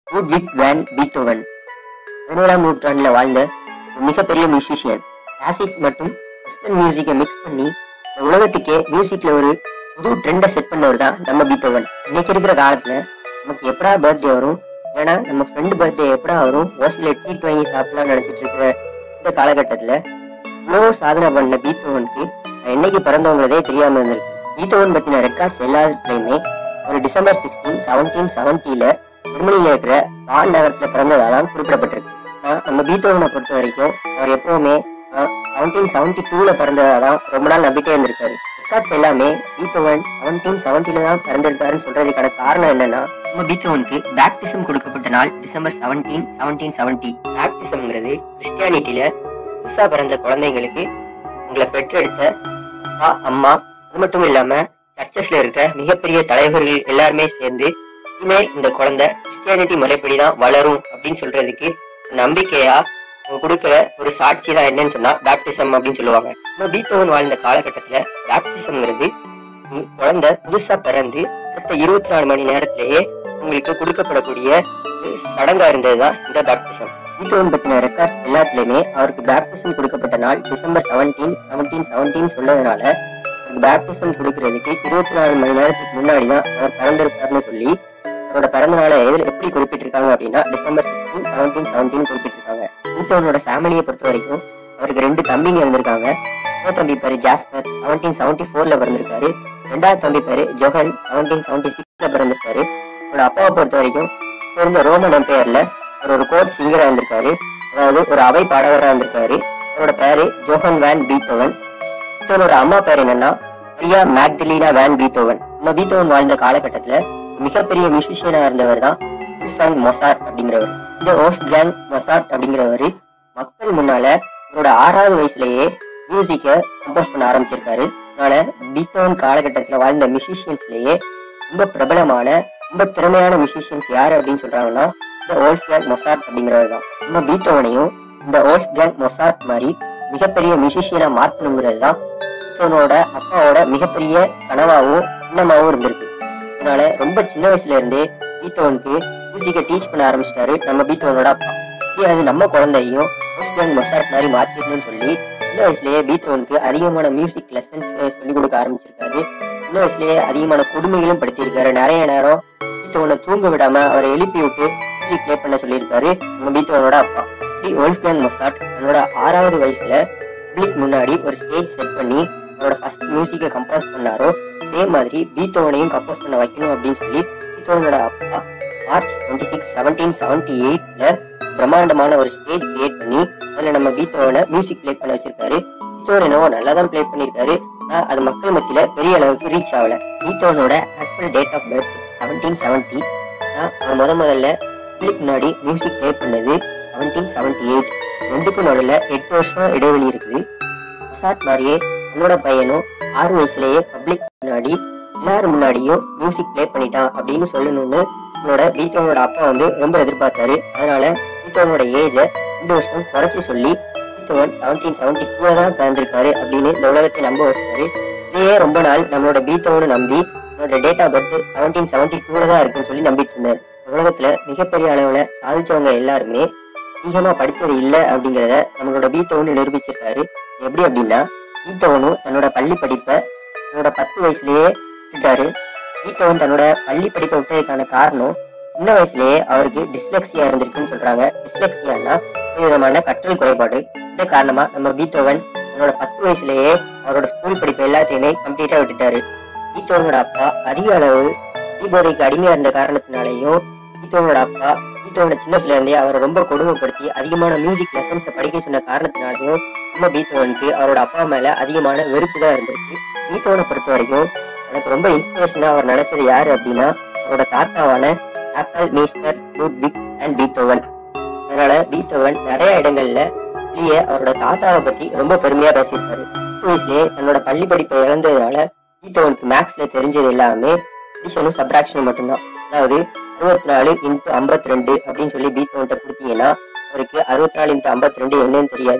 Ludwig van Beethoven பதினேழாம் நூற்றாண்டுல வாழ்ந்த ஒரு மிகப்பெரிய மியூசிஷியன் கிளாசிக் மற்றும் வெஸ்டர்ன் மியூசிக்கை மிக்ஸ் பண்ணி இந்த உலகத்துக்கே மியூசிக்ல ஒரு புது ட்ரெண்டை செட் பண்ணவர் தான் நம்ம பீத்தோவன் இன்னைக்கு இருக்கிற காலத்துல நமக்கு எப்படா பர்த்டே வரும் ஏன்னா நம்ம ஃப்ரெண்டு பர்த்டே எப்படா வரும் ஓசில ட்ரீட் வாங்கி சாப்பிடலாம்னு நினைச்சிட்டு இருக்கிற இந்த காலகட்டத்துல இவ்வளோ சாதனை பண்ண பீத்தோவனுக்கு நான் என்னைக்கு பிறந்தவங்கிறதே தெரியாம இருந்திருக்கு பீத்தோவன் பத்தின ரெக்கார்ட்ஸ் எல்லாத்துலயுமே ஒரு டிசம்பர் சிக்ஸ்டீன் செவன்டீன் செவன்டில ஜெர்மனியில இருக்கிற பால் நகரத்துல பிறந்ததாலாம் குறிப்பிடப்பட்டிருக்கு ஆனா, நம்ம பீத்தோவனை பொறுத்த வரைக்கும் அவர் எப்பவுமே செவன்டீன் செவன்டி டூல பிறந்ததாதான் ரொம்ப நாள் நம்பிட்டே இருந்திருக்காரு ரெக்கார்ட்ஸ் எல்லாமே பீத்தோவன் செவன்டீன் செவன்டில தான் பிறந்திருக்காருன்னு சொல்றதுக்கான காரணம் என்னன்னா நம்ம பீத்தோவனுக்கு பேப்டிசம் கொடுக்கப்பட்ட நாள் டிசம்பர் செவன்டீன் செவன்டீன் செவன்டி பேப்டிசம்ங்கிறது கிறிஸ்டியானிட்டியில புதுசா பிறந்த குழந்தைங்களுக்கு உங்களை பெற்றெடுத்த அப்பா அம்மா அது மட்டும் இல்லாம சர்ச்சஸ்ல இருக்கிற மிகப்பெரிய தலைவர்கள் எல்லாருமே சேர்ந்து இனிமேல் இந்த குழந்தை கிறிஸ்டியானிட்டி முறைப்படி தான் வளரும் அப்படின்னு சொல்றதுக்கு ஒரு நம்பிக்கையா அவங்க கொடுக்கிற ஒரு சாட்சி தான் என்னன்னு சொன்னா பேப்டிசம் அப்படின்னு சொல்லுவாங்க நம்ம பீத்தோவன் வாழ்ந்த காலகட்டத்துல பேப்டிசம்ங்கிறது உம் குழந்தை புதுசா பிறந்து அடுத்த இருபத்தி நாலு மணி நேரத்திலேயே உங்களுக்கு கொடுக்கப்படக்கூடிய ஒரு சடங்கா இருந்ததுதான் இந்த பேப்டிசம் பீத்தோவன் பத்தின ரெக்கார்ட்ஸ் எல்லாத்துலயுமே அவருக்கு பேப்டிசம் கொடுக்கப்பட்ட நாள் டிசம்பர் செவன்டீன் செவன்டீன் செவன்டீன் சொல்லதுனால அவருக்கு பேப்டிசம் கொடுக்கறதுக்கு இருபத்தி நாலு மணி நேரத்துக்கு முன்னாடி தான் அவர் பிறந்திருப்பாருன்னு சொல்லி அவரோட பிறந்த நாளை எதில் எப்படி குறிப்பிட்டிருக்காங்க அப்படின்னா டிசம்பர் சிக்ஸ்டீன் செவன்டீன் செவன்டீன் குறிப்பிட்டிருக்காங்க பீத்தோவனோட ஃபேமிலியை பொறுத்த வரைக்கும் அவருக்கு ரெண்டு தம்பிங்க இருந்திருக்காங்க முதல் தம்பி பேரு ஜாஸ்பர் செவன்டீன் செவன்டி ஃபோர்ல பிறந்திருக்காரு ரெண்டாவது தம்பி பேரு ஜொஹன் செவன்டீன் செவன்டி சிக்ஸ்ல பிறந்திருக்காரு அவரோட அப்பாவை பொறுத்த வரைக்கும் இப்போ இருந்த ரோமன் எம்பையர்ல அவர் ஒரு கோட் சிங்கரா இருந்திருக்காரு அதாவது ஒரு அவை பாடகரா இருந்திருக்காரு அவரோட பேரு ஜோஹன் வேன் பீத்தோவன் பீத்தோவனோட அம்மா பேர் என்னன்னா பிரியா மேக்டலீனா வேன் பீத்தோவன் நம்ம பீத்தோவன் வாழ்ந்த காலகட்டத்துல மிகப்பெரிய மியூசிஷியனா இருந்தவர் தான் உல்ஃபன் மொசார்ட் அப்படிங்கிறவர் இந்த ஓஃப் கேங் மொசார்ட் அப்படிங்கிறவர் மக்கள் முன்னால அவரோட ஆறாவது வயசுலயே மியூசிக்கை கம்போஸ் பண்ண ஆரம்பிச்சிருக்காரு அதனால பீத்தோவன் காலகட்டத்துல வாழ்ந்த மியூசிஷியன்ஸ்லயே ரொம்ப பிரபலமான ரொம்ப திறமையான மியூசிஷியன்ஸ் யாரு அப்படின்னு சொல்றாங்கன்னா இந்த ஓல்ஃப் கேங் மொசார்ட் அப்படிங்கிறவர் தான் நம்ம பீத்தோவனையும் இந்த ஓல்ஃப் கேங் மொசார்ட் மாதிரி மிகப்பெரிய மியூசிஷியனா மாத்தணுங்கிறது தான் பீத்தோவனோட அப்பாவோட மிகப்பெரிய கனவாவும் எண்ணமாவும் இருந்திருக்கு அதனால ரொம்ப சின்ன வயசுல இருந்தே பீத்தோவனுக்கு மியூசிக்கை டீச் பண்ண ஆரம்பிச்சிட்டாரு நம்ம பீத்தோவனோட அப்பா இதே அது நம்ம குழந்தையும் ஓல்ஃப் மொசார்ட் மாதிரி மாத்திடணும்னு சொல்லி சின்ன வயசுலயே பீத்தோவனுக்கு அதிகமான மியூசிக் லெசன்ஸ் சொல்லி கொடுக்க ஆரம்பிச்சிருக்காரு சின்ன வயசுலயே அதிகமான கொடுமைகளும் படுத்தியிருக்காரு நிறைய நேரம் பீத்தோவனை தூங்க விடாம அவரை எழுப்பி விட்டு மியூசிக் ப்ளே பண்ண சொல்லியிருக்காரு நம்ம பீத்தோவனோட அப்பா இப்படி ஓல்ஃபியான் மொசாட் தன்னோட ஆறாவது வயசுல பப்ளிக் முன்னாடி ஒரு ஸ்டேஜ் செட் பண்ணி அவரோட ஃபர்ஸ்ட் மியூசிக்கை கம்போஸ் பண்ணாரோ அதே மாதிரி பீத்தோவனையும் கம்போஸ் பண்ண வைக்கணும் அப்படின்னு சொல்லி பீத்தோவனோட அப்பா March twenty six seventeen seventy எயிட்ல பிரம்மாண்டமான ஒரு ஸ்டேஜ் கிரியேட் பண்ணி அதுல நம்ம பீத்தோவனை மியூசிக் ப்ளே பண்ண வச்சிருக்காரு பீத்தோவன் என்னவோ நல்லா தான் ப்ளே பண்ணியிருக்காரு ஆனா அது மக்கள் மத்தியில பெரிய அளவுக்கு ரீச் ஆகல பீத்தோவனோட actual date of birth seventeen seventy அவர் முத முதல்ல பப்ளிக் முன்னாடி மியூசிக் ப்ளே பண்ணது செவன்டீன் செவன்டி எயிட் ரெண்டுக்கும் நடுவில் எட்டு வருஷம் இடைவெளி இருக்குது மொசாட் மாதிரியே என்னோட பையனும் ஆறு வயசுலயே பப்ளிக் முன்னாடி எல்லாரும் முன்னாடியும் மியூசிக் ப்ளே பண்ணிட்டான் அப்படின்னு சொல்லணும்னு என்னோட பீத்தோனோட அப்பா வந்து ரொம்ப எதிர்பார்த்தாரு அதனால பீத்தோனோட ஏஜை ரெண்டு வருஷம் குறைச்சி சொல்லி பீத்தோவன் செவன்டீன் செவன்டி டூல தான் பிறந்திருக்காரு அப்படின்னு இந்த உலகத்தை நம்ப வச்சிட்டாரு இதையே ரொம்ப நாள் நம்மளோட பீத்தோவனை நம்பி என்னோட date of birth seventeen seventy டூல தான் இருக்குன்னு சொல்லி நம்பிட்டு இருந்தாரு உலகத்துல மிகப்பெரிய அளவுல சாதிச்சவங்க எல்லாருமே அதிகமா படிச்சது இல்ல அப்படிங்கறத நம்மளோட பீத்தோவன் நிரூபிச்சிருக்காரு எப்படி அப்படின்னா பீத்தோவனும் தன்னோட பள்ளி படிப்பை தன்னோட பத்து வயசுலயே விட்டுட்டாரு பீத்தோவன் தன்னோட பள்ளி படிப்பை விட்டதுக்கான காரணம் சின்ன வயசுலயே அவருக்கு டிஸ்லெக்சியா இருந்திருக்குன்னு சொல்றாங்க டிஸ்லெக்சியான்னா ஒரு விதமான கற்றல் குறைபாடு இந்த காரணமா நம்ம பீத்தோவன் தன்னோட பத்து வயசுலயே அவரோட ஸ்கூல் படிப்பு எல்லாத்தையுமே கம்ப்ளீட்டா விட்டுட்டாரு பீத்தோவனோட அப்பா அதிக அளவு தீபோதைக்கு அடிமையா இருந்த காரணத்தினாலையும் பீத்தோவனோட அப்பா பீத்தோவனை சின்ன வயசுல இருந்தே அவரை ரொம்ப கொடுமைப்படுத்தி அதிகமான மியூசிக் லெசன்ஸ் படிக்க சொன்ன காரணத்தினாலையும் நம்ம பீத்தோவனுக்கு அவரோட அப்பா மேல அதிகமான வெறுப்பு தான் இருந்திருக்கு பீத்தோவனை பொறுத்த வரைக்கும் எனக்கு ரொம்ப இன்ஸ்பிரேஷனா அவர் நினைச்சது யாரு அப்படின்னா அவரோட தாத்தாவான ஆப்பல் மீஸ்டர் லூட்விக் அண்ட் பீத்தோவன் அதனால பீத்தோவன் நிறைய இடங்கள்ல வெளியே அவரோட தாத்தாவை பத்தி ரொம்ப பெருமையா பேசியிருப்பாரு பத்து வயசுலயே தன்னோட பள்ளி படிப்பை இழந்ததுனால பீத்தோவனுக்கு மேக்ஸ்ல தெரிஞ்சது எல்லாமே அடிஷனும் சப்ராக்ஷனும் மட்டும்தான் அதாவது அறுபத்தி நாலு இன்ட்டு ஐம்பத்தி ரெண்டு அப்படின்னு சொல்லி பீத்தோவன்ட்ட கொடுத்தீங்கன்னா அவருக்கு அறுபத்தி நாலு இன்ட்டு ஐம்பத்தி ரெண்டு என்னன்னு தெரியாது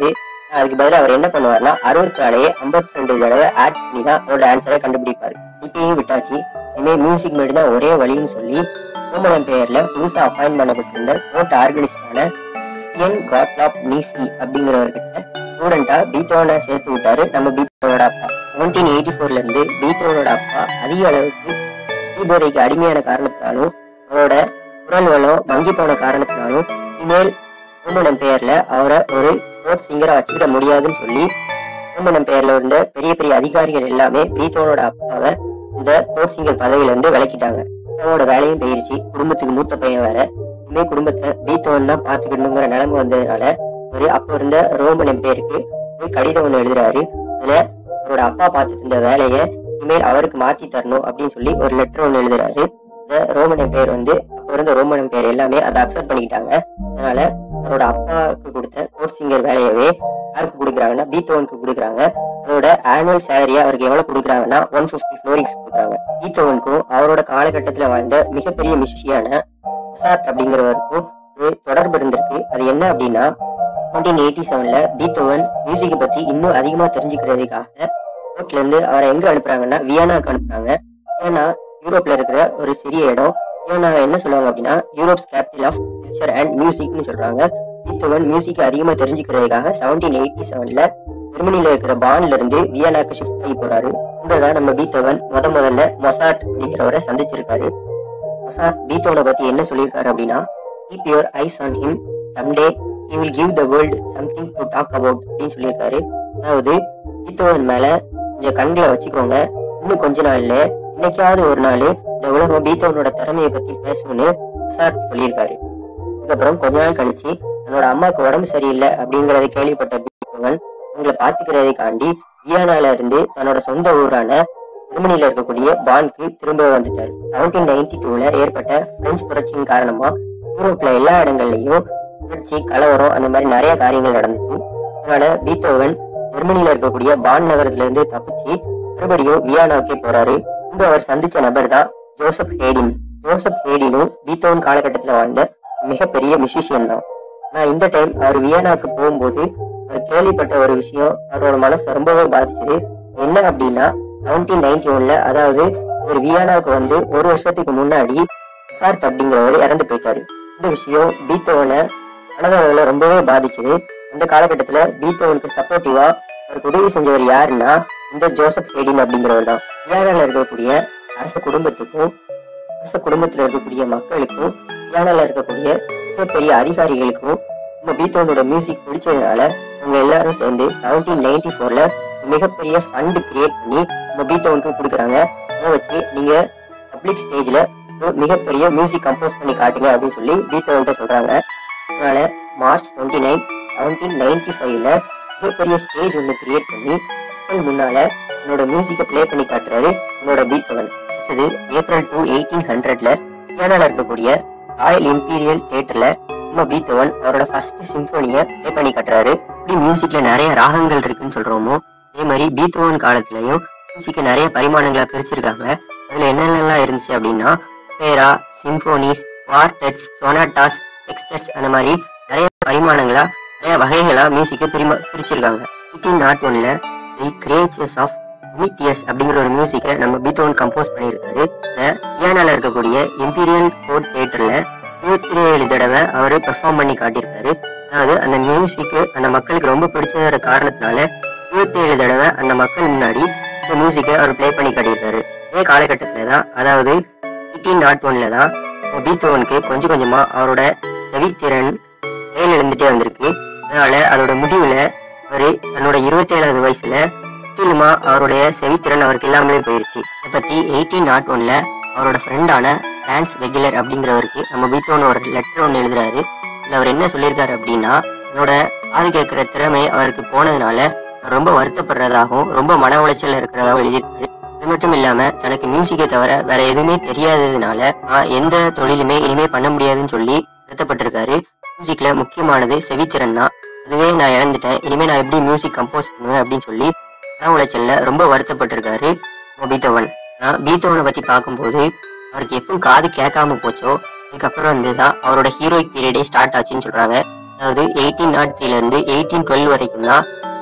அதுக்கு பதிலா அவர் என்ன பண்ணுவார்னா அறுபத்தி நாலையே ஐம்பத்தி ரெண்டு தடவை ஆட் பண்ணி தான் அவரோட ஆன்சரை கண்டுபிடிப்பாரு இப்பயும் விட்டாச்சு இனிமேல் மியூசிக் மட்டும் தான் ஒரே வழின்னு சொல்லி ரோமனம் பெயர்ல புதுசா அப்பாயின்ட் பண்ணப்பட்டிருந்த கோர்ட் ஆர்கனிஸ்டான ஸ்டியன் காட்லாப் நீஃபி அப்படிங்கிறவர்கிட்ட ஸ்டூடெண்டா பீத்தோனை சேர்த்து விட்டாரு நம்ம பீத்தோனோட அப்பா செவன்டீன் எயிட்டி ஃபோர்ல இருந்து பீத்தோனோட அப்பா அதிக அளவுக்கு தீபோதைக்கு அடிமையான காரணத்தினாலும் அவரோட குரல் வளம் மங்கி போன காரணத்தினாலும் இனிமேல் ரோமனம் பெயர்ல அவரை ஒரு கோர்ட் சிங்கரா வச்சுக்கிட முடியாதுன்னு சொல்லி ரோமனம் பெயர்ல இருந்த பெரிய பெரிய அதிகாரிகள் எல்லாமே பீத்தோனோட அப்பாவை இந்த கோர்ட் சிங்கர் பதவியில இருந்து விலக்கிட்டாங்க அப்பாவோட வேலையும் போயிருச்சு குடும்பத்துக்கு மூத்த பையன் வேற இனிமே குடும்பத்தை பீத்தோன் தான் பாத்துக்கணுங்கிற நிலைமை வந்ததுனால ஒரு அப்ப இருந்த ரோமன் எம்பையருக்கு போய் கடிதம் ஒண்ணு எழுதுறாரு அதுல அவரோட அப்பா பார்த்துட்டு இருந்த வேலையை இனிமேல் அவருக்கு மாத்தி தரணும் அப்படின்னு சொல்லி ஒரு லெட்டர் ஒண்ணு எழுதுறாரு இந்த ரோமன் எம்பையர் வந்து அப்ப இருந்த ரோமன் எம்பையர் எல்லாமே அதை அக்செப்ட் பண்ணிக்கிட்டாங்க அதனால அவரோட அப்பாவுக்கு கொடுத்த கோர்ட் சிங்கர் வேலையவே யாருக்கு கொடுக்குறாங்கன்னா பீத்தோனுக்கு கொடுக்குறாங்க அதோட ஆனுவல் சேலரியா அவருக்கு எவ்வளவு கொடுக்குறாங்கன்னா ஒன் பிப்டி ஃப்ளோரிங்ஸ் கொடுக்குறாங்க பீத்தோனுக்கும் அவரோட காலகட்டத்துல வாழ்ந்த மிகப்பெரிய மிஷியான மொசார்ட் அப்படிங்கிறவருக்கும் ஒரு தொடர்பு இருந்திருக்கு அது என்ன அப்படின்னா நைன்டீன் எயிட்டி செவன்ல பீத்தோவன் மியூசிக்கை பத்தி இன்னும் அதிகமா தெரிஞ்சுக்கிறதுக்காக கோர்ட்ல இருந்து அவரை எங்க அனுப்புறாங்கன்னா வியனாக்கு அனுப்புறாங்க வியனா யூரோப்ல இருக்கிற ஒரு சிறிய இடம் வியனா என்ன சொல்லுவாங்க அப்படின்னா Europe's capital of culture and மியூசிக்னு சொல்றாங்க பீத்தோவன் மியூசிக் அதிகமா தெரிஞ்சுக்கிறதுக்காக செவன்டீன் எயிட்டி செவன்ல ஜெர்மனில இருக்கிற பான்ல இருந்து வியனாக்கு ஷிஃப்ட் ஆகி போறாரு இங்கதான் நம்ம பீத்தோவன் முத முதல்ல மொசார்ட் அப்படிங்கிறவரை சந்திச்சிருக்காரு மொசார்ட் பீத்தோனை பத்தி என்ன சொல்லியிருக்காரு அப்படின்னா keep your eyes on him someday he will give the world something to talk about அப்படின்னு சொல்லியிருக்காரு அதாவது பீத்தோவன் மேல கொஞ்சம் கண்களை வச்சுக்கோங்க இன்னும் கொஞ்ச நாள்ல இன்னைக்காவது ஒரு நாள் இந்த உலகம் பீத்தோவனோட திறமையை பத்தி பேசும்னு மொசார்ட் சொல்லியிருக்காரு அதுக்கப்புறம் கொஞ்ச நாள் கழிச்சு தன்னோட அம்மாவுக்கு உடம்பு சரியில்லை அப்படிங்கறத கேள்விப்பட்ட பீத்தோவன் அவங்கள பாத்துக்கிறதுக்காண்டி வியனால இருந்து தன்னோட சொந்த ஊரான ஜெர்மனில இருக்கக்கூடிய பான்க்கு திரும்ப வந்துட்டாரு செவன்டீன் நைன்டி டூல ஏற்பட்ட பிரெஞ்சு புரட்சியின் காரணமா யூரோப்ல எல்லா இடங்கள்லயும் புரட்சி கலவரம் அந்த மாதிரி நிறைய காரியங்கள் நடந்துச்சு அதனால பீத்தோவன் ஜெர்மனில இருக்கக்கூடிய பான் நகரத்துல இருந்து தப்பிச்சு மறுபடியும் வியானாவுக்கே போறாரு இங்க அவர் சந்திச்ச நபர் தான் ஜோசப் ஹேடின் ஜோசப் ஹேடினும் பீத்தோவன் காலகட்டத்துல வாழ்ந்த மிகப்பெரிய மியூசிஷியன் தான் நான் இந்த டைம் அவர் வியனாக்கு போகும்போது அவர் கேள்விப்பட்ட ஒரு விஷயம் அவரோட மனசு ரொம்பவே பாதிச்சது என்ன அப்படின்னா நைன்டீன் நைன்டி ஒன்ல அதாவது ஒரு வியானாவுக்கு வந்து ஒரு வருஷத்துக்கு முன்னாடி சார்ட் அப்படிங்கிறவர் இறந்து போயிட்டாரு இந்த விஷயம் பீத்தோவனை மனதளவுல ரொம்பவே பாதிச்சது அந்த காலகட்டத்துல பீத்தோவனுக்கு சப்போர்ட்டிவா அவருக்கு உதவி செஞ்சவர் யாருன்னா இந்த ஜோசப் ஹேடின் அப்படிங்கிறவர் தான் வியானால இருக்கக்கூடிய அரச குடும்பத்துக்கும் அரச குடும்பத்துல இருக்கக்கூடிய மக்களுக்கும் வியானால இருக்கக்கூடிய மிகப்பெரிய அதிகாரிகளுக்கும் நம்ம பீத்தோனோட மியூசிக் பிடிச்சதுனால அவங்க எல்லாரும் சேர்ந்து செவன்டீன் நைன்டி ஃபோர்ல மிகப்பெரிய ஃபண்ட் கிரியேட் பண்ணி நம்ம பீத்தோனுக்கு கொடுக்குறாங்க அதை வச்சு நீங்க பப்ளிக் ஸ்டேஜ்ல ஒரு மிகப்பெரிய மியூசிக் கம்போஸ் பண்ணி காட்டுங்க அப்படின்னு சொல்லி பீத்தோன்ட்ட சொல்றாங்க அதனால March twenty nine seventeen ninety ஃபைவ்ல மிகப்பெரிய ஸ்டேஜ் ஒன்று கிரியேட் பண்ணி மக்கள் முன்னால என்னோட மியூசிக்கை ப்ளே பண்ணி காட்டுறாரு என்னோட பீத்தோவன் அடுத்தது ஏப்ரல் டூ எயிட்டீன் ஹண்ட்ரட்ல கேரளால இருக்கக்கூடிய ராயல் இம்பீரியல் தியேட்டர்ல நம்ம பீத்தோவன் அவரோட ஃபர்ஸ்ட் சிம்பனியை ப்ளே பண்ணி காட்டுறாரு இப்படி மியூசிக்ல நிறைய ராகங்கள் இருக்குன்னு சொல்றோமோ அதே மாதிரி பீத்தோவன் காலத்துலயும் மியூசிக்கை நிறைய பரிமாணங்களா பிரிச்சிருக்காங்க அதுல என்னென்னலாம் இருந்துச்சு அப்படின்னா பேரா சிம்போனிஸ் குவார்டெட்ஸ் சொனாட்டாஸ் செக்ஸ்டர்ஸ் அந்த மாதிரி நிறைய பரிமாணங்களா நிறைய வகைகளா மியூசிக்கை பிரிமா பிரிச்சிருக்காங்க எயிட்டீன் நாட் ஒன்ல தி கிரியேச்சர்ஸ் ஆஃப் மித்தியஸ் அப்படிங்கிற ஒரு மியூசிக்கை நம்ம பீத்தோவன் கம்போஸ் பண்ணியிருக்காரு இந்த வியானால இருக்கக்கூடிய இம்பீரியல் கோர்ட் தியேட்டர்ல இருபத்தி ஏழு தடவை அவரு பெர்ஃபார்ம் பண்ணி காட்டியிருக்காரு அதாவது அந்த மியூசிக்கு அந்த மக்களுக்கு ரொம்ப பிடிச்ச காரணத்தினால இருபத்தி ஏழு தடவை அந்த மக்கள் முன்னாடி இந்த மியூசிக்கை அவர் ப்ளே பண்ணி காட்டியிருக்காரு இதே காலகட்டத்துல தான் அதாவது எயிட்டீன் நாட் ஒன்ல தான் பீத்தோவனுக்கு கொஞ்சம் கொஞ்சமா அவரோட செவித்திறன் மேல் எழுந்துட்டே வந்திருக்கு அதனால அதோட முடிவுல அவரு தன்னோட இருபத்தி ஏழாவது வயசுல முற்றிலுமா அவருடைய செவித்திறன் அவருக்கு இல்லாமலே போயிருச்சு இதை பத்தி எயிட்டீன் நாட் ஒன்ல அவரோட ஃப்ரெண்டான பிரான்ஸ் ரெகுலர் அப்படிங்கிறவருக்கு நம்ம பீத்தோன் ஒரு லெட்டர் ஒன்று எழுதுறாரு இதுல அவர் என்ன சொல்லியிருக்காரு அப்படின்னா என்னோட காது கேட்கிற திறமை அவருக்கு போனதுனால அவர் ரொம்ப வருத்தப்படுறதாகவும் ரொம்ப மன உளைச்சல் இருக்கிறதாகவும் எழுதியிருக்காரு அது மட்டும் இல்லாம தனக்கு மியூசிக்கை தவிர வேற எதுவுமே தெரியாததுனால நான் எந்த தொழிலுமே இனிமே பண்ண முடியாதுன்னு சொல்லி வருத்தப்பட்டிருக்காரு மியூசிக்ல முக்கியமானது செவித்திறன் தான் அதுவே நான் இழந்துட்டேன் இனிமே நான் எப்படி மியூசிக் கம்போஸ் பண்ணுவேன் அப்படின்னு சொல்லி மன உளைச்சல்ல ரொம்ப வருத்தப்பட்டிருக்காரு நம்ம பீத்தோவன் நான் பீத்தோவனை பத்தி பார்க்கும்போது அவருக்கு எப்பவும் காது கேட்காம போச்சோ அதுக்கப்புறம் வந்து தான் அவரோட ஹீரோயிக் பீரியடே ஸ்டார்ட் ஆச்சுன்னு சொல்றாங்க அதாவது எயிட்டீன் நாட் த்ரீல இருந்து எயிட்டீன் டுவெல் வரைக்கும் தான்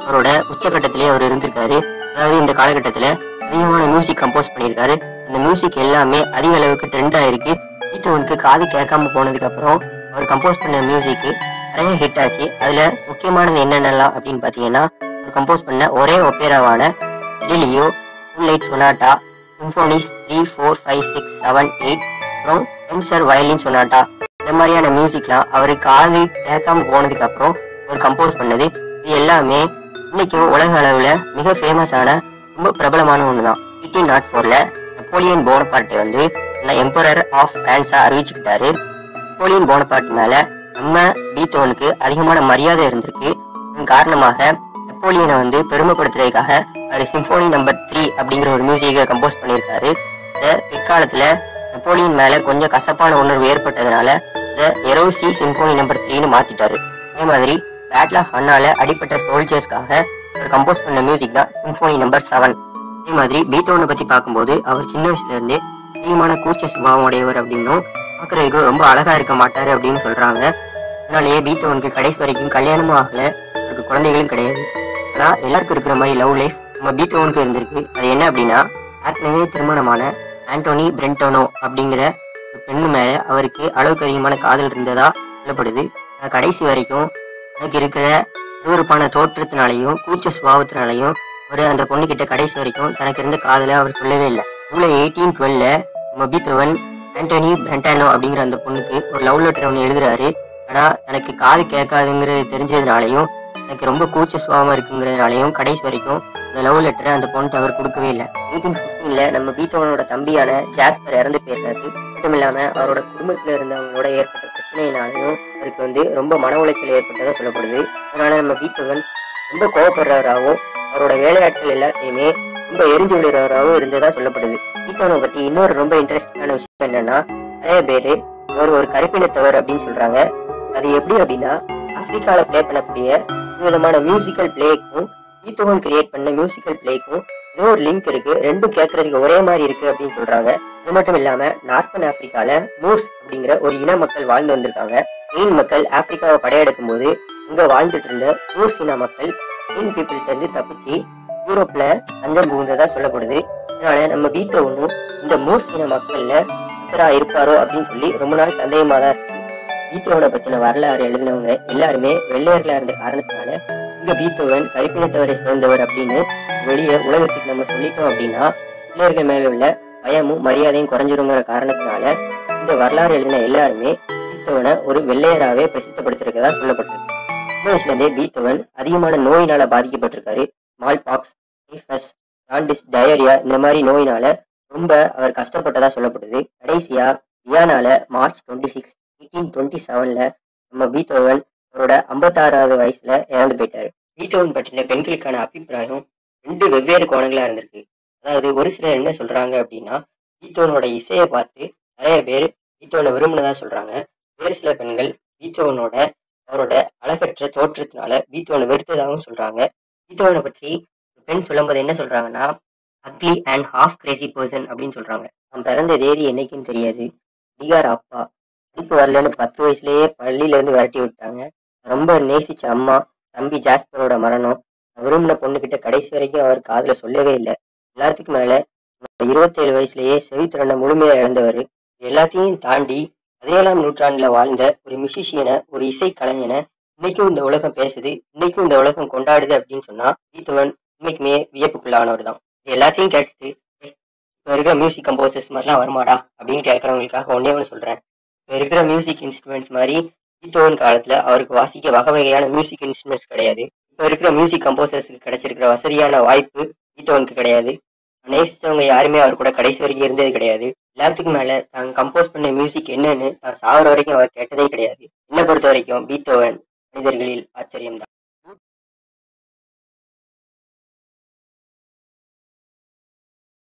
அவரோட உச்சகட்டத்திலே அவர் இருந்திருக்காரு அதாவது இந்த காலகட்டத்துல அதிகமான மியூசிக் கம்போஸ் பண்ணியிருக்காரு அந்த மியூசிக் எல்லாமே அதிக அளவுக்கு ட்ரெண்ட் ஆயிருக்கு பீத்தோவனுக்கு காது கேட்காம போனதுக்கு அப்புறம் அவர் கம்போஸ் பண்ண மியூசிக் நிறைய ஹிட் ஆச்சு அதுல முக்கியமானது என்னென்னலாம் அப்படின்னு பாத்தீங்கன்னா அவர் கம்போஸ் பண்ண ஒரே ஒப்பேராவான லிலியோ லைட் sonata symphonies three four five six seven eight அப்புறம் எம்சர் வயலின் சொனாட்டா இந்த மாதிரியான மியூசிக்லாம் அவர் காது கேட்காம போனதுக்கு அப்புறம் அவர் கம்போஸ் பண்ணது இது எல்லாமே இன்னைக்கும் உலக அளவுல மிக ஃபேமஸான ரொம்ப பிரபலமான ஒன்று தான் எயிட்டீன் நாட் ஃபோர்ல நெப்போலியன் போனபார்ட் வந்து எம்பரர் ஆஃப் பிரான்ஸா அறிவிச்சுக்கிட்டாரு நெப்போலியன் போனபார்ட் மேல நம்ம பீத்தோனுக்கு அதிகமான மரியாதை இருந்திருக்கு இதன் காரணமாக நெப்போலியனை வந்து பெருமைப்படுத்துறதுக்காக அவர் சிம்போனி நம்பர் த்ரீ அப்படிங்கிற ஒரு மியூசிக்கை கம்போஸ் பண்ணியிருக்காரு இதை பிற்காலத்துல நெப்போலியன் மேல கொஞ்சம் கசப்பான உணர்வு ஏற்பட்டதுனால இதை எரோசி சிம்போனி நம்பர் த்ரீன்னு மாத்திட்டாரு அதே மாதிரி பேட்டில் ஆஃப் அண்ணால அடிப்பட்ட சோல்ஜர்ஸ்க்காக அவர் கம்போஸ் பண்ண மியூசிக் தான் சிம்போனி நம்பர் செவன் அதே மாதிரி பீத்தோனை பத்தி பார்க்கும்போது அவர் சின்ன வயசுல இருந்தே அதிகமான கூச்ச சுபாவம் உடையவர் அப்படின்னும் பார்க்கறதுக்கு ரொம்ப அழகா இருக்க மாட்டாரு அப்படின்னு சொல்றாங்க அதனாலேயே பீத்தோனுக்கு கடைசி வரைக்கும் கல்யாணமும் ஆகல அவருக்கு குழந்தைகளும் கிடையாது ஆனா எல்லாருக்கும் இருக்கிற மாதிரி லவ் லைஃப் நம்ம பீத்தோனுக்கு இருந்திருக்கு அது என்ன அப்படின்னா ஏற்கனவே திருமணமான ஆண்டோனி பிரென்டோனோ அப்படிங்கிற ஒரு பெண்ணு மேல அவருக்கு அளவுக்கு அதிகமான காதல் இருந்ததா சொல்லப்படுது ஆனா கடைசி வரைக்கும் எனக்கு இருக்கிற விறுவிறுப்பான தோற்றத்தினாலையும் கூச்ச சுபாவத்தினாலையும் ஒரு அந்த பொண்ணு கிட்ட கடைசி வரைக்கும் தனக்கு இருந்த காதலை அவர் சொல்லவே இல்லை ஜூலை எயிட்டீன் டுவெல்ல நம்ம பீத்தோவன் ஆண்டோனி பிரென்டானோ அப்படிங்கிற அந்த பொண்ணுக்கு ஒரு லவ் லெட்டர் ஒன்று எழுதுறாரு ஆனா தனக்கு காது கேட்காதுங்கிறது தெரிஞ்சதுனாலையும் எனக்கு ரொம்ப கூச்ச சுபாவமா இருக்குங்கிறதுனாலையும் கடைசி வரைக்கும் அந்த லவ் லெட்டரை அந்த பொண்ணுட்டு அவர் கொடுக்கவே இல்லை எயிட்டீன் ஃபிஃப்டீன்ல நம்ம பீத்தோவனோட தம்பியான ஜாஸ்பர் இறந்து போயிருக்காரு மட்டும் இல்லாம அவரோட குடும்பத்துல இருந்தவங்களோட ஏற்பட்ட பிரச்சனையினாலையும் அவருக்கு வந்து ரொம்ப மன உளைச்சல் ஏற்பட்டதா சொல்லப்படுது அதனால நம்ம பீத்தோவன் ரொம்ப கோவப்படுறவராகவும் அவரோட வேலையாட்கள் எல்லாத்தையுமே ரொம்ப எரிஞ்சு விடுறவராகவும் இருந்ததா சொல்லப்படுது பீத்தோவனை பத்தி இன்னொரு ரொம்ப இன்ட்ரெஸ்டிங்கான விஷயம் என்னன்னா நிறைய பேரு இவர் ஒரு கருப்பினத்தவர் அப்படின்னு சொல்றாங்க அது எப்படி அப்படின்னா ஆப்பிரிக்கால ப்ளே பண்ணக்கூடிய விதமான மியூசிக்கல் பிளேக்கும் பீத்தோவன் கிரியேட் பண்ண மியூசிக்கல் பிளேக்கும் ஏதோ ஒரு லிங்க் இருக்கு ரெண்டும் கேட்கறதுக்கு ஒரே மாதிரி இருக்கு அப்படின்னு சொல்றாங்க அது மட்டும் இல்லாம நார்த்தன் ஆப்பிரிக்கால மூர்ஸ் அப்படிங்கிற ஒரு இன மக்கள் வாழ்ந்து வந்திருக்காங்க மெயின் மக்கள் ஆப்பிரிக்காவை படையெடுக்கும் போது இங்க வாழ்ந்துட்டு இருந்த மூர்ஸ் இன மக்கள் மெயின் பீப்புள்கிட்ட இருந்து தப்பிச்சு யூரோப்ல தஞ்சம் புகுந்ததா சொல்லப்படுது அதனால நம்ம பீத்தோவனும் இந்த மூர்ஸ் இன மக்கள்ல ஒருத்தரா இருப்பாரோ அப்படின்னு சொல்லி ரொம்ப நாள் சந்தேகமா தான் இருக்கு பீத்தோவனை பத்தின வரலாறு எழுதினவங்க எல்லாருமே வெள்ளையர்களா இருந்த காரணத்தினால இங்க பீத்தோவன் கருப்பினத்தவரை சேர்ந்தவர் அப்படின்னு வெளியே உலகத்துக்கு நம்ம சொல்லிட்டோம் அப்படின்னா வெள்ளையர்கள் மேல உள்ள பயமும் மரியாதையும் குறைஞ்சிருங்கிற காரணத்தினால இந்த வரலாறு எழுதின எல்லாருமே பீத்தோவனை ஒரு வெள்ளையராகவே பிரசித்தப்படுத்திருக்கதா சொல்லப்பட்டிருக்கு சின்ன வயசுல இருந்தே பீத்தோவன் அதிகமான நோயினால பாதிக்கப்பட்டிருக்காரு smallpox typhus jaundice diarrhoea இந்த மாதிரி நோயினால ரொம்ப அவர் கஷ்டப்பட்டதா சொல்லப்படுது கடைசியா வியானால March twenty six eighteen twenty செவன்ல நம்ம பீத்தோவன் அவரோட ஐம்பத்தாறாவது வயசுல இறந்து போயிட்டாரு பீத்தோவன் பற்றின பெண்களுக்கான அபிப்பிராயம் ரெண்டு வெவ்வேறு கோணங்களா இருந்திருக்கு அதாவது ஒரு சிலர் என்ன சொல்றாங்க அப்படின்னா பீத்தோவனோட இசையை பார்த்து நிறைய பேர் பீத்தோவனை விரும்பினதா சொல்றாங்க வேறு சில பெண்கள் பீத்தோவனோட அவரோட அழகற்ற தோற்றத்தினால பீத்தோவனை வெறுத்ததாகவும் சொல்றாங்க பீத்தோவனை பற்றி ஒரு பெண் சொல்லும்போது என்ன சொல்றாங்கன்னா ugly and half crazy person அப்படின்னு சொல்றாங்க அவன் பிறந்த தேதி என்னைக்குன்னு தெரியாது டிகார் அப்பா படிப்பு வரலன்னு பத்து வயசுலயே பள்ளியில இருந்து விரட்டி விட்டாங்க ரொம்ப நேசிச்ச அம்மா தம்பி ஜாஸ்பரோட மரணம் விரும்பின பொண்ணுகிட்ட கடைசி வரைக்கும் அவர் காதுல சொல்லவே இல்லை எல்லாத்துக்கும் மேல இருபத்தேழு வயசுலயே செவித்திறனை முழுமையா இழந்தவர் எல்லாத்தையும் தாண்டி பதினேழாம் நூற்றாண்டுல வாழ்ந்த ஒரு மியூசிஷியனை ஒரு இசை கலைஞனை இன்னைக்கும் இந்த உலகம் பேசுது இன்னைக்கும் இந்த உலகம் கொண்டாடுது அப்படின்னு சொன்னா பீத்தவன் உண்மைக்குமே வியப்புக்குள்ளானவர் தான் இது எல்லாத்தையும் கேட்டுட்டு "ஏய், இப்ப இருக்கிற மியூசிக் கம்போசர்ஸ் மாதிரிலாம் வருமாடா அப்படின்னு கேட்கறவங்களுக்காக ஒன்னே ஒன்று சொல்றேன் இப்ப இருக்கிற மியூசிக் இன்ஸ்ட்ருமெண்ட்ஸ் மாதிரி பீத்தோவன் காலத்துல அவருக்கு வாசிக்க வகை வகையான மியூசிக் இன்ஸ்ட்ருமெண்ட்ஸ் கிடையாது இப்ப இருக்கிற மியூசிக் கம்போசர்ஸ்க்கு கிடைச்சிருக்கிற வசதியான வாய்ப்பு பீத்தோவனுக்கு கிடையாது நேசிச்சவங்க யாருமே அவர் கூட கடைசி வரைக்கும் இருந்தது கிடையாது எல்லாத்துக்கும் மேல தான் கம்போஸ் பண்ண மியூசிக் என்னன்னு தான் சாகுற வரைக்கும் அவர் கேட்டதே கிடையாது என்னை பொறுத்த வரைக்கும் பீத்தோவன் மனிதர்களில் ஆச்சரியம்